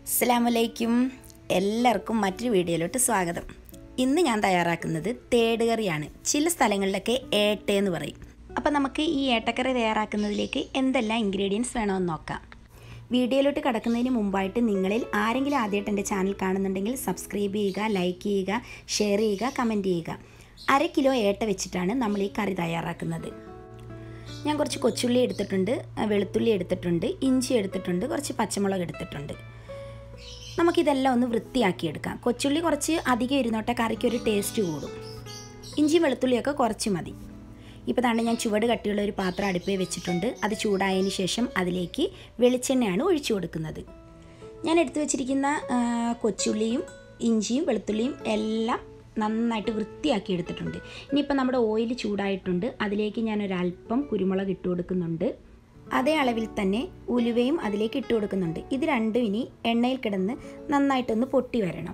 അസ്സലാമലൈക്കും എല്ലാവർക്കും മറ്റൊരു വീഡിയോയിലോട്ട് സ്വാഗതം ഇന്ന് ഞാൻ തയ്യാറാക്കുന്നത് തേട് കറിയാണ് ചില സ്ഥലങ്ങളിലൊക്കെ ഏട്ട എന്ന് പറയും അപ്പോൾ നമുക്ക് ഈ ഏട്ടക്കറി തയ്യാറാക്കുന്നതിലേക്ക് എന്തെല്ലാം ഇൻഗ്രീഡിയൻസ് വേണമെന്ന് നോക്കാം വീഡിയോയിലോട്ട് കടക്കുന്നതിന് മുമ്പായിട്ട് നിങ്ങളിൽ ആരെങ്കിലും ആദ്യമായിട്ട് എൻ്റെ ചാനൽ കാണുന്നുണ്ടെങ്കിൽ സബ്സ്ക്രൈബ് ചെയ്യുക ലൈക്ക് ചെയ്യുക ഷെയർ ചെയ്യുക കമൻറ്റ് ചെയ്യുക അര കിലോ ഏട്ട വെച്ചിട്ടാണ് നമ്മൾ ഈ കറി തയ്യാറാക്കുന്നത് ഞാൻ കുറച്ച് കൊച്ചുള്ളി എടുത്തിട്ടുണ്ട് വെളുത്തുള്ളി എടുത്തിട്ടുണ്ട് ഇഞ്ചി എടുത്തിട്ടുണ്ട് കുറച്ച് പച്ചമുളക് എടുത്തിട്ടുണ്ട് നമുക്കിതെല്ലാം ഒന്ന് വൃത്തിയാക്കിയെടുക്കാം കൊച്ചുള്ളി കുറച്ച് അധികം ഇരുന്നോട്ടെ കറിക്ക് ഒരു ടേസ്റ്റ് കൂടും ഇഞ്ചി വെളുത്തുള്ളിയൊക്കെ കുറച്ച് മതി ഇപ്പോൾ തന്നെ ഞാൻ ചുവട് കട്ടിയുള്ള ഒരു പാത്രം അടുപ്പേ വെച്ചിട്ടുണ്ട് അത് ചൂടായതിന് ശേഷം അതിലേക്ക് വെളിച്ചെണ്ണയാണ് ഒഴിച്ചു കൊടുക്കുന്നത് ഞാൻ എടുത്തു വെച്ചിരിക്കുന്ന ആ, കൊച്ചുള്ളിയും ഇഞ്ചിയും വെളുത്തുള്ളിയും എല്ലാം നന്നായിട്ട് വൃത്തിയാക്കി എടുത്തിട്ടുണ്ട് ഇനിയിപ്പോൾ നമ്മുടെ ഓയിൽ ചൂടായിട്ടുണ്ട് അതിലേക്ക് ഞാൻ ഒരല്പം കുരുമുളക് ഇട്ട് കൊടുക്കുന്നുണ്ട് അതേ അളവിൽ തന്നെ ഉലുവയും അതിലേക്ക് ഇട്ട് കൊടുക്കുന്നുണ്ട് ഇത് രണ്ടും ഇനി എണ്ണയിൽ കിടന്ന് നന്നായിട്ടൊന്ന് പൊട്ടി വരണം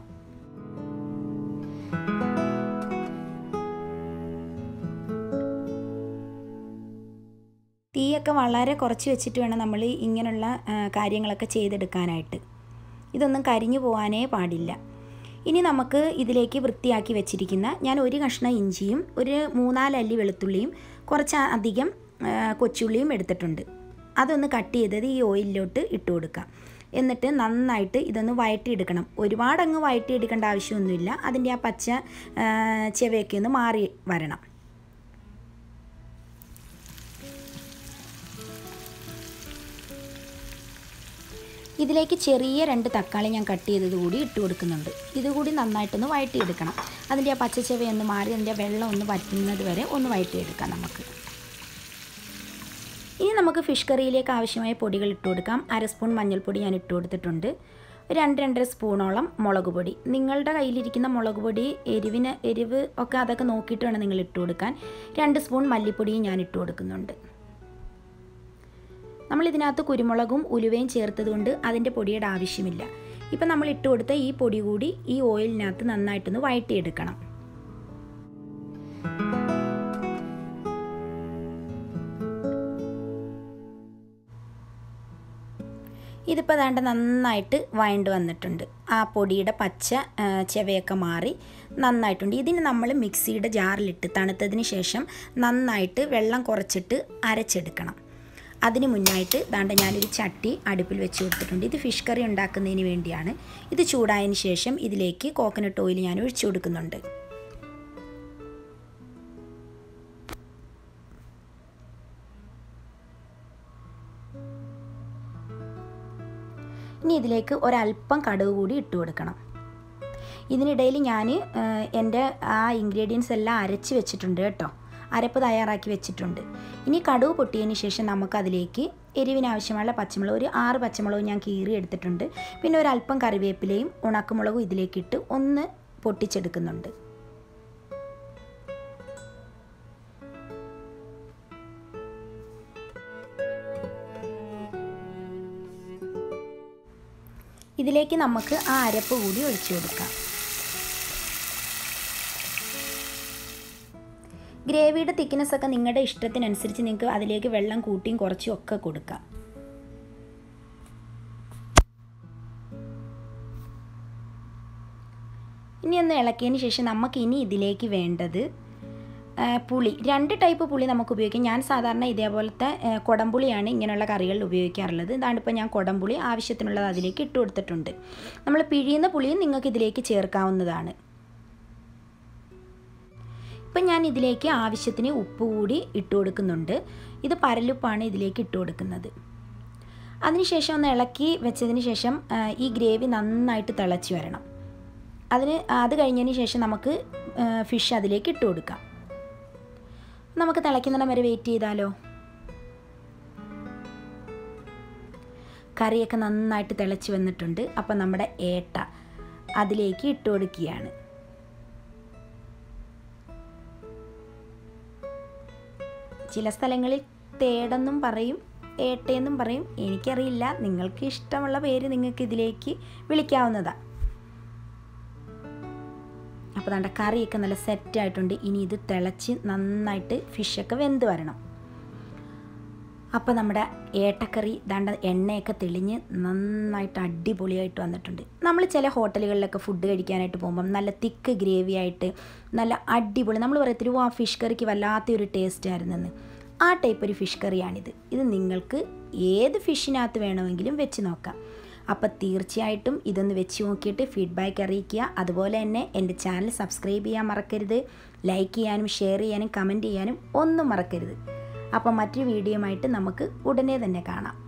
തീയൊക്കെ വളരെ കുറച്ച് വെച്ചിട്ട് വേണം നമ്മൾ ഇങ്ങനെയുള്ള ആ, കാര്യങ്ങളൊക്കെ ചെയ്തെടുക്കാനായിട്ട് ഇതൊന്നും കരിഞ്ഞു പോകാനേ പാടില്ല ഇനി നമുക്ക് ഇതിലേക്ക് വൃത്തിയാക്കി വെച്ചിരിക്കുന്ന ഞാൻ ഒരു കഷ്ണം ഇഞ്ചിയും ഒരു മൂന്നാലല്ലി വെളുത്തുള്ളിയും കുറച്ച് അധികം ആ, കൊച്ചുള്ളിയും എടുത്തിട്ടുണ്ട് അതൊന്ന് കട്ട് ചെയ്തത് ഈ ഓയിലിലോട്ട് ഇട്ട് കൊടുക്കാം എന്നിട്ട് നന്നായിട്ട് ഇതൊന്ന് വഴറ്റിയെടുക്കണം ഒരുപാട് അങ്ങ് വഴറ്റിയെടുക്കേണ്ട ആവശ്യമൊന്നുമില്ല അതിൻ്റെ ആ പച്ച ആ, ചെവയൊക്കെ ഒന്ന് മാറി വരണം ഇതിലേക്ക് ചെറിയ രണ്ട് തക്കാളി ഞാൻ കട്ട് ചെയ്തത് കൂടി ഇട്ട് കൊടുക്കുന്നുണ്ട് ഇതുകൂടി നന്നായിട്ടൊന്ന് വഴറ്റിയെടുക്കണം അതിൻ്റെ ആ പച്ചച്ചവയൊന്ന് മാറി അതിൻ്റെ ആ വെള്ളം ഒന്ന് വറ്റുന്നത് വരെ ഒന്ന് വഴറ്റിയെടുക്കാം നമുക്ക് ഇനി നമുക്ക് ഫിഷ് കറിയിലേക്ക് ആവശ്യമായ പൊടികൾ ഇട്ട് കൊടുക്കാം അര സ്പൂൺ മഞ്ഞൾപ്പൊടി ഞാൻ ഇട്ട് കൊടുത്തിട്ടുണ്ട് ഒരു രണ്ട് രണ്ടര സ്പൂണോളം മുളക് പൊടി നിങ്ങളുടെ കയ്യിലിരിക്കുന്ന മുളക് പൊടി എരിവിന് എരിവ് ഒക്കെ അതൊക്കെ നോക്കിയിട്ട് വേണം നിങ്ങൾ ഇട്ട് കൊടുക്കാൻ രണ്ട് സ്പൂൺ മല്ലിപ്പൊടിയും ഞാൻ ഇട്ട് കൊടുക്കുന്നുണ്ട് നമ്മൾ ഇതിനകത്ത് കുരുമുളകും ഉലുവയും ചേർത്തത് കൊണ്ട് അതിൻ്റെ പൊടിയുടെ ആവശ്യമില്ല ഇപ്പം നമ്മൾ ഇട്ട് കൊടുത്ത ഈ പൊടി കൂടി ഈ ഓയിലിനകത്ത് നന്നായിട്ടൊന്ന് വഴറ്റിയെടുക്കണം ഇതിപ്പോൾ ദാണ്ട് നന്നായിട്ട് വഴണ്ട് വന്നിട്ടുണ്ട് ആ പൊടിയുടെ പച്ച ആ, ചെവയൊക്കെ മാറി നന്നായിട്ടുണ്ട് ഇതിന് നമ്മൾ മിക്സിയുടെ ജാറിലിട്ട് തണുത്തതിന് ശേഷം നന്നായിട്ട് വെള്ളം കുറച്ചിട്ട് അരച്ചെടുക്കണം അതിന് മുന്നായിട്ട് ദാണ്ട് ഞാനൊരു ചട്ടി അടുപ്പിൽ വെച്ച് കൊടുത്തിട്ടുണ്ട് ഇത് ഫിഷ് കറി ഉണ്ടാക്കുന്നതിന് വേണ്ടിയാണ് ഇത് ചൂടായതിന് ശേഷം ഇതിലേക്ക് കോക്കനട്ട് ഓയിൽ ഞാൻ ഒഴിച്ചു കൊടുക്കുന്നുണ്ട് ഇനി ഇതിലേക്ക് ഒരല്പം കടുക് കൂടി ഇട്ട് കൊടുക്കണം ഇതിനിടയിൽ ഞാൻ എൻ്റെ ആ ഇൻഗ്രീഡിയൻസ് എല്ലാം അരച്ച് വെച്ചിട്ടുണ്ട് കേട്ടോ അരപ്പ് തയ്യാറാക്കി വെച്ചിട്ടുണ്ട് ഇനി കടുക് പൊട്ടിയതിന് ശേഷം നമുക്കതിലേക്ക് എരിവിനാവശ്യമുള്ള പച്ചമുളക് ഒരു ആറ് പച്ചമുളക് ഞാൻ കീറി എടുത്തിട്ടുണ്ട് പിന്നെ ഒരല്പം കറിവേപ്പിലയും ഉണക്കമുളകും ഇതിലേക്കിട്ട് ഒന്ന് പൊട്ടിച്ചെടുക്കുന്നുണ്ട് ഇതിലേക്ക് നമുക്ക് ആ അരപ്പ് കൂടി ഒഴിച്ചു കൊടുക്കാം ഗ്രേവിയുടെ തിക്നെസ് ഒക്കെ നിങ്ങളുടെ ഇഷ്ടത്തിനനുസരിച്ച് നിങ്ങൾക്ക് അതിലേക്ക് വെള്ളം കൂട്ടിയും കുറച്ചും ഒക്കെ കൊടുക്കാം ഇനി ഒന്ന് ഇളക്കിയതിന് ശേഷം നമുക്ക് ഇനി ഇതിലേക്ക് വേണ്ടത് ആ, പുളി രണ്ട് ടൈപ്പ് പുളി നമുക്ക് ഉപയോഗിക്കാം ഞാൻ സാധാരണ ഇതേപോലത്തെ ആ, കുടംപുളിയാണ് ഇങ്ങനെയുള്ള കറികളിൽ ഉപയോഗിക്കാറുള്ളത് ഇതാണ് ഇപ്പോൾ ഞാൻ കുടംപുളി ആവശ്യത്തിനുള്ളത് അതിലേക്ക് ഇട്ട് കൊടുത്തിട്ടുണ്ട് നമ്മൾ പിഴിയുന്ന പുളിയും നിങ്ങൾക്ക് ഇതിലേക്ക് ചേർക്കാവുന്നതാണ് ഇപ്പം ഞാൻ ഇതിലേക്ക് ആവശ്യത്തിന് ഉപ്പ് കൂടി ഇട്ട് കൊടുക്കുന്നുണ്ട് ഇത് പരലുപ്പാണ് ഇതിലേക്ക് ഇട്ട് കൊടുക്കുന്നത് അതിനുശേഷം ഒന്ന് ഇളക്കി വെച്ചതിന് ശേഷം ആ, ഈ ഗ്രേവി നന്നായിട്ട് തിളച്ച് വരണം അതിന് അത് കഴിഞ്ഞതിന് ശേഷം നമുക്ക് ഫിഷ് അതിലേക്ക് ഇട്ട് കൊടുക്കാം നമുക്ക് തിളയ്ക്കുന്നിടം വരെ വെയിറ്റ് ചെയ്താലോ കറിയൊക്കെ നന്നായിട്ട് തിളച്ച് വന്നിട്ടുണ്ട് അപ്പം നമ്മുടെ ഏട്ട അതിലേക്ക് ഇട്ട് കൊടുക്കുകയാണ് ചില സ്ഥലങ്ങളിൽ തേടെന്നും പറയും ഏട്ടയെന്നും പറയും എനിക്കറിയില്ല നിങ്ങൾക്ക് ഇഷ്ടമുള്ള പേര് നിങ്ങൾക്ക് ഇതിലേക്ക് വിളിക്കാവുന്നതാണ് അപ്പോൾ നമ്മുടെ കറിയൊക്കെ നല്ല സെറ്റ് ആയിട്ടുണ്ട് ഇനി ഇത് തിളച്ച് നന്നായിട്ട് ഫിഷൊക്കെ വെന്ത് വരണം അപ്പോൾ നമ്മുടെ ഏട്ടക്കറി ദാണ്ട എണ്ണയൊക്കെ തെളിഞ്ഞ് നന്നായിട്ട് അടിപൊളിയായിട്ട് വന്നിട്ടുണ്ട് നമ്മൾ ചില ഹോട്ടലുകളിലൊക്കെ ഫുഡ് കഴിക്കാനായിട്ട് പോകുമ്പം നല്ല തിക്ക് ഗ്രേവി ആയിട്ട് നല്ല അടിപൊളി നമ്മൾ പറയത്തില്ല ആ ഫിഷ് കറിക്ക് വല്ലാത്തൊരു ടേസ്റ്റ് ആയിരുന്നെന്ന് ആ ടൈപ്പ് ഒരു ഫിഷ് കറിയാണിത് ഇത് നിങ്ങൾക്ക് ഏത് ഫിഷിനകത്ത് വേണമെങ്കിലും വെച്ച് നോക്കാം അപ്പോൾ തീർച്ചയായിട്ടും ഇതൊന്ന് വെച്ച് നോക്കിയിട്ട് ഫീഡ്ബാക്ക് അറിയിക്കുക അതുപോലെ തന്നെ എൻ്റെ ചാനൽ സബ്സ്ക്രൈബ് ചെയ്യാൻ മറക്കരുത് ലൈക്ക് ചെയ്യാനും ഷെയർ ചെയ്യാനും കമൻറ്റ് ചെയ്യാനും ഒന്നും മറക്കരുത് അപ്പോൾ മറ്റൊരു വീഡിയോയുമായിട്ട് നമുക്ക് ഉടനെ തന്നെ കാണാം